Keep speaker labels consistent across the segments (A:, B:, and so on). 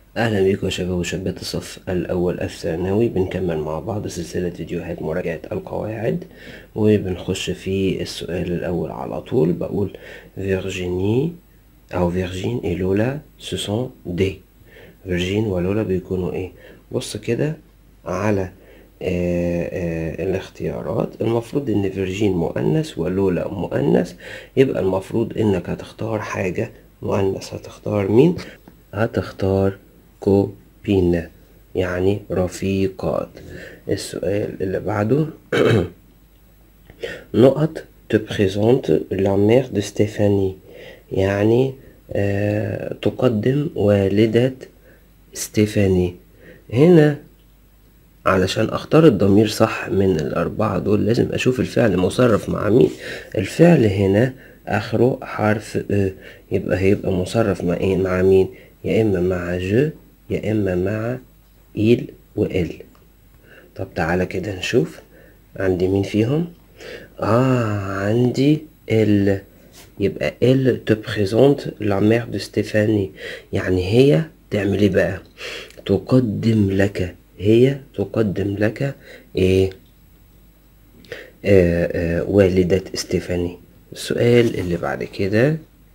A: أهلا بيكم يا شباب وشابات الصف الأول الثانوي بنكمل مع بعض سلسلة فيديوهات مراجعة القواعد وبنخش في السؤال الأول على طول بقول فيرجيني أو فيرجين إي لولا سوسون دي فيرجين ولولا بيكونوا إيه بص كده على آه آه الاختيارات المفروض ان فيرجين مؤنث ولولا مؤنث يبقى المفروض انك هتختار حاجة مؤنث هتختار مين هتختار كوبين يعني رفيقات السؤال اللي بعده نقط تبريزونت لا مير دو ستيفاني يعني آه تقدم والدة ستيفاني هنا علشان اختار الضمير صح من الاربعة دول لازم اشوف الفعل مصرف مع مين الفعل هنا اخره حرف ا يبقى هيبقى مصرف مع ايه مع مين يا اما مع جو يا اما مع إيل وإل طب تعالى كده نشوف عندي مين فيهم اه عندي ال يبقى ال تبريزونت لا مير دو ستيفاني يعني هي تعمل ايه بقى تقدم لك هي تقدم لك ايه آه آه والدة ستيفاني السؤال اللي بعد كده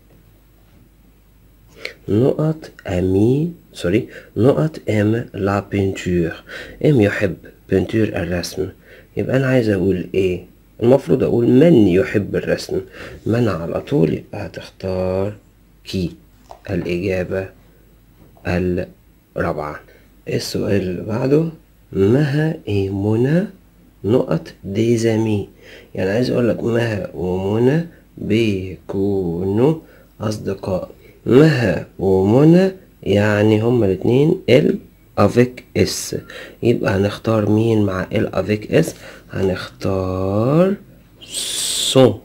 A: نقط أمي سوري نقط ام لا بينتور ام يحب بينتور الرسم يبقى أنا عايز أقول إيه المفروض أقول من يحب الرسم من على طول يبقى هتختار كي الإجابة الرابعة السؤال اللي بعده مها إيه منى نقط ديزامي يعني عايز أقول لك مها ومنى بيكونوا أصدقاء مها ومنى يعني هما الاتنين ال افيك اس يبقى هنختار مين مع ال افيك اس هنختار سون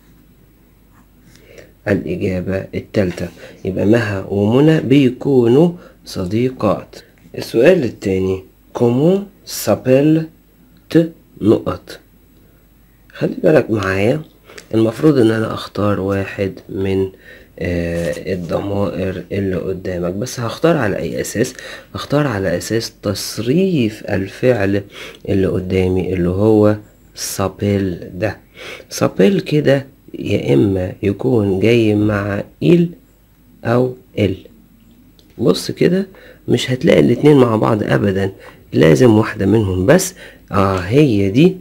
A: الإجابة التالتة يبقى مها ومنى بيكونوا صديقات السؤال التاني كومون سابيل ت نقط خلي بالك معايا المفروض ان انا اختار واحد من آه الضمائر اللي قدامك بس هختار على اي اساس هختار على اساس تصريف الفعل اللي قدامي اللي هو سابيل ده سابيل كده يا اما يكون جاي مع إل او ال بص كده مش هتلاقي الاتنين مع بعض ابدا لازم واحدة منهم بس اه هي دي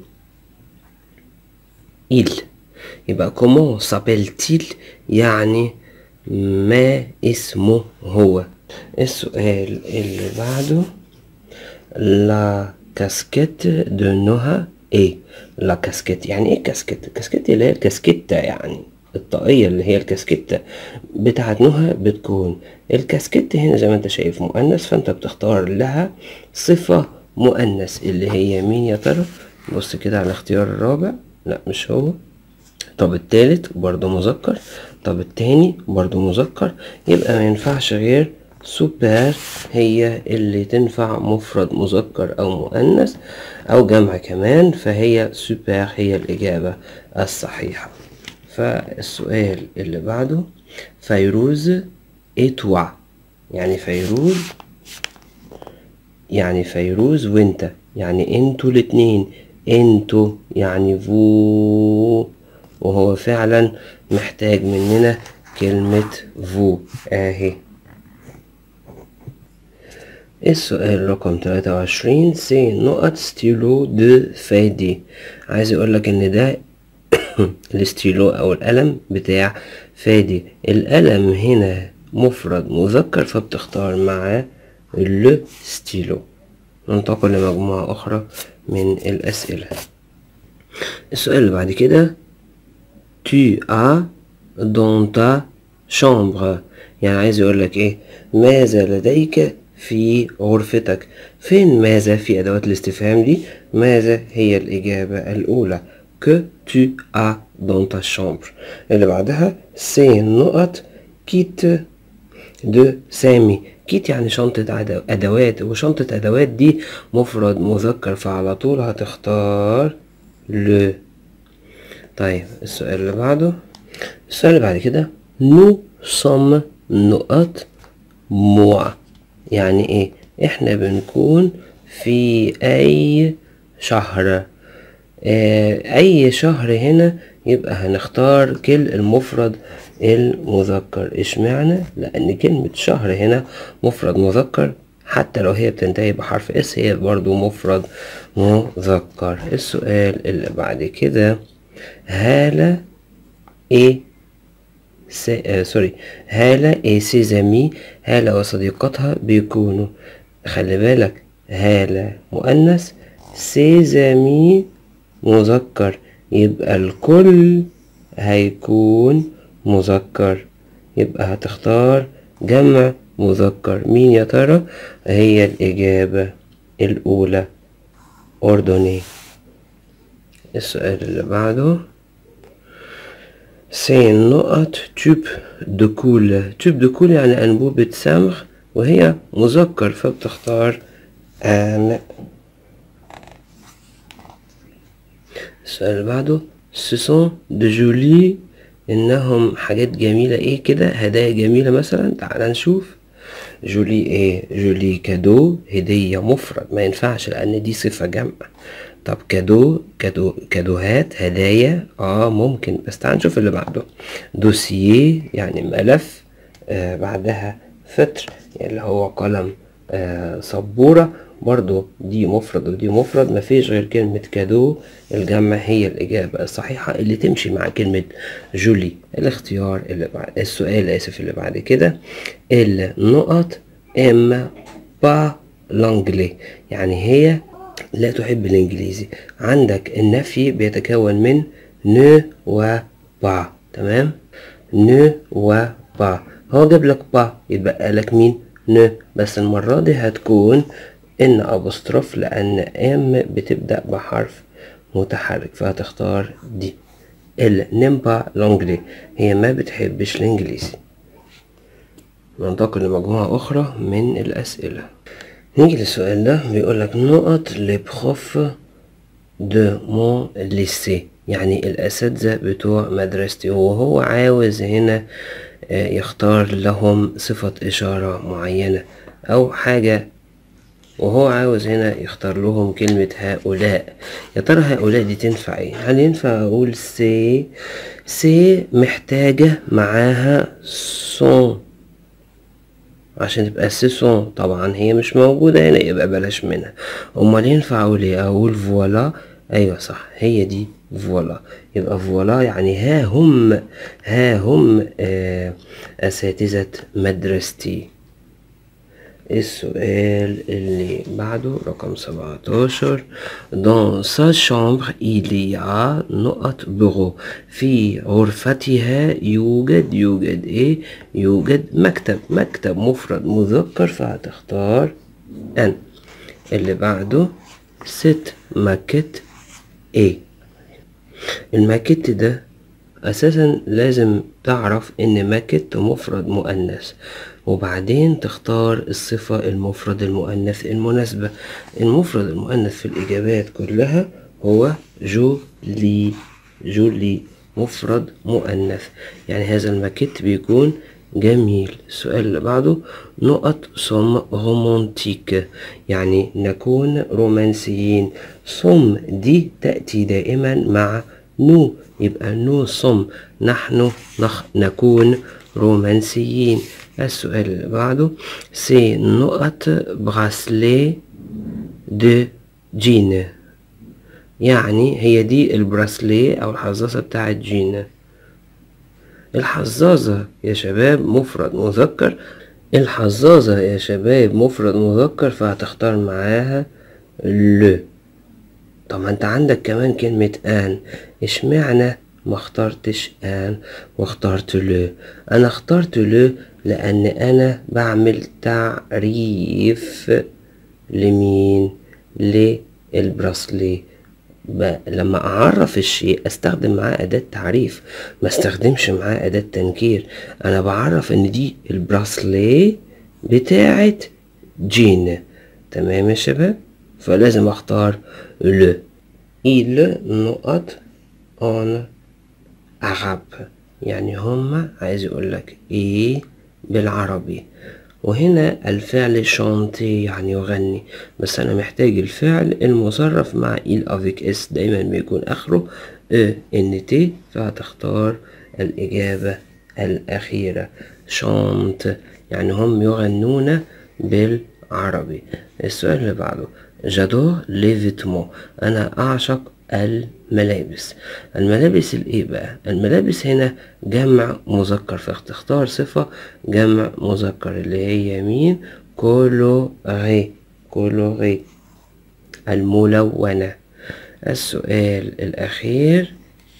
A: إل يبقى كومون سابيل-تيل يعني ما اسمه هو السؤال اللي بعده لا كاسكيت دو نوها ايه لا كاسكيت يعني ايه كاسكيت الكاسكيت اللي هي الكاسكيتة يعني الطاقية اللي هي الكاسكيتة بتاعت نهى بتكون الكاسكيت هنا زي ما انت شايف مؤنث فانت بتختار لها صفة مؤنث اللي هي مين يا ترى بص كده على الاختيار الرابع لا مش هو طب التالت برضه مذكر طب التاني برضه مذكر يبقى ما ينفعش غير سوبر هي اللي تنفع مفرد مذكر او مؤنث او جمع كمان فهي سوبر هي الاجابة الصحيحة فالسؤال اللي بعده فيروز اتوا يعني فيروز يعني فيروز وانت يعني انتوا الاتنين انتوا يعني فو وهو فعلا محتاج مننا كلمة فو اهي السؤال رقم تلاتة وعشرين سي نقط ستيلو دو فادي عايز يقولك ان ده الستيلو او القلم بتاع فادي القلم هنا مفرد مذكر فبتختار معاه لو ستيلو ننتقل لمجموعة أخرى من الأسئلة السؤال اللي بعد كده tu as dans ta chambre يعني عايز يقول لك ايه ماذا لديك في غرفتك فين ماذا في أدوات الاستفهام دي ماذا هي الإجابة الأولى que tu as dans ta chambre اللي بعدها سي نقط كيت دو سامي كيت يعني شنطة أدوات وشنطة أدوات دي مفرد مذكر فعلى طول هتختار لو طيب السؤال اللي بعده السؤال اللي بعد كده نو سوم نقط موا يعني ايه احنا بنكون في اي شهر آه، اي شهر هنا يبقى هنختار كل المفرد المذكر اشمعنى لان كلمة شهر هنا مفرد مذكر حتى لو هي بتنتهي بحرف اس هي برضو مفرد مذكر السؤال اللي بعد كده هالة ايه سي... آه سوري هالة ايه سيزامي هالة وصديقتها بيكونوا خلي بالك هالة مؤنث سيزامي مذكر يبقى الكل هيكون مذكر يبقى هتختار جمع مذكر مين يا ترى هي الإجابة الأولى أردني السؤال اللي بعده سي نقط تيوب دو كول تيوب دو كول يعني أنبوبة سمغ وهي مذكر فبتختار أن السؤال اللي بعده سيسون دو جولي إنهم حاجات جميلة إيه كده هدايا جميلة مثلا تعال نشوف جولي إيه جولي كادو هدية مفرد ما ينفعش لأن دي صفة جمع طب كادو كادو كادوهات هدايا اه ممكن بس تعال نشوف اللي بعده دوسييه يعني ملف آه بعدها فتر يعني اللي هو قلم آه سبورة برضو دي مفرد ودي مفرد مفيش غير كلمة كادو الجمع هي الإجابة الصحيحة اللي تمشي مع كلمة جولي الاختيار اللي بعد السؤال آسف اللي بعد كده النقط إما با لانجلي يعني هي لا تحب الإنجليزي عندك النفي بيتكون من ن و با تمام ن و با هو جاب لك با يتبقى لك مين ن بس المرة دي هتكون ان ابوستروف لان ام بتبدأ بحرف متحرك فهتختار دي ال نمبا لونجلي هي ما بتحبش الانجليزي ننتقل لمجموعة اخرى من الاسئلة نيجي للسؤال ده بيقول لك نقط لبخوف دو مون ليسي يعني الاساتذة بتوع مدرستي وهو عاوز هنا يختار لهم صفة اشارة معينة او حاجة وهو عاوز هنا يختار لهم كلمة هؤلاء يا ترى هؤلاء دي تنفع ايه هل ينفع اقول سي سي محتاجة معاها صون عشان تبقى سيسون طبعا هي مش موجودة هنا يبقى بلاش منها امال ينفع اقول ايه اقول فوالا ايوه صح هي دي فوالا يبقى فوالا يعني ها هم ها هم آه اساتذة مدرستي السؤال اللي بعده رقم 17 dans sa chambre il y a نقط بغو في غرفتها يوجد يوجد ايه يوجد مكتب مكتب مفرد مذكر فهتختار ان اللي بعده ست ماكت ايه الماكت ده اساسا لازم تعرف ان ماكت مفرد مؤنث وبعدين تختار الصفة المفرد المؤنث المناسبة المفرد المؤنث في الإجابات كلها هو جولي جولي مفرد مؤنث يعني هذا الماكيت بيكون جميل السؤال اللي بعده نقط صم رومانتيك يعني نكون رومانسيين صم دي تأتي دائما مع نو يبقى نو صم نحن نخ نكون رومانسيين السؤال اللي بعده سي نقط براسلي دو جين يعني هي دي البراسلي او الحظاظة بتاعت جين الحظاظة يا شباب مفرد مذكر الحظاظة يا شباب مفرد مذكر فهتختار معاها لو طب انت عندك كمان كلمة ان اشمعنى ما اخترتش ان واخترت لو انا اخترت لو لان انا بعمل تعريف لمين للبراسلي لما اعرف الشيء استخدم معاه اداة تعريف ما استخدمش معاه اداة تنكير انا بعرف ان دي البراسلي بتاعت جين تمام يا شباب فلازم اختار لو il نقط en arabe يعني هما عايز يقول لك ايه بالعربي وهنا الفعل شانتي يعني يغني بس أنا محتاج الفعل المصرف مع إل أفيك إس دايما بيكون آخره أ إن تي فهتختار الإجابة الأخيرة شانت يعني هم يغنون بالعربي السؤال اللي بعده جادور لي فيتمون أنا أعشق الملابس الملابس الايه بقى الملابس هنا جمع مذكر فتختار صفة جمع مذكر اللي هي مين كولوري كولوري الملونة السؤال الأخير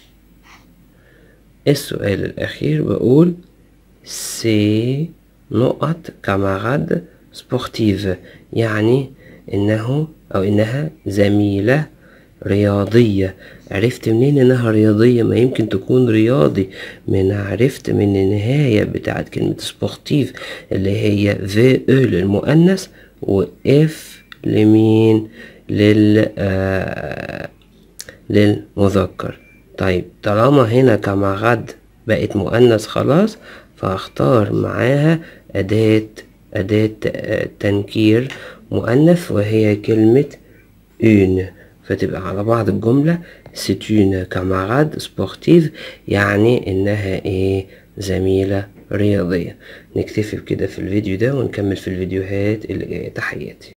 A: السؤال الأخير بقول سي نقط كاماراد سبورتيف يعني إنه أو إنها زميلة رياضية عرفت منين انها رياضية ما يمكن تكون رياضي من عرفت من النهاية بتاعت كلمة سبورتيف اللي هي في او للمؤنث و اف لمين لل آه للمذكر طيب طالما هنا كمغد بقت مؤنث خلاص فاختار معاها أداة أداة تنكير مؤنث وهي كلمة une فتبقى على بعض الجملة c'est une camarade sportive يعني إنها إيه زميلة رياضية نكتفي بكده في الفيديو ده ونكمل في الفيديوهات اللي جاية تحياتي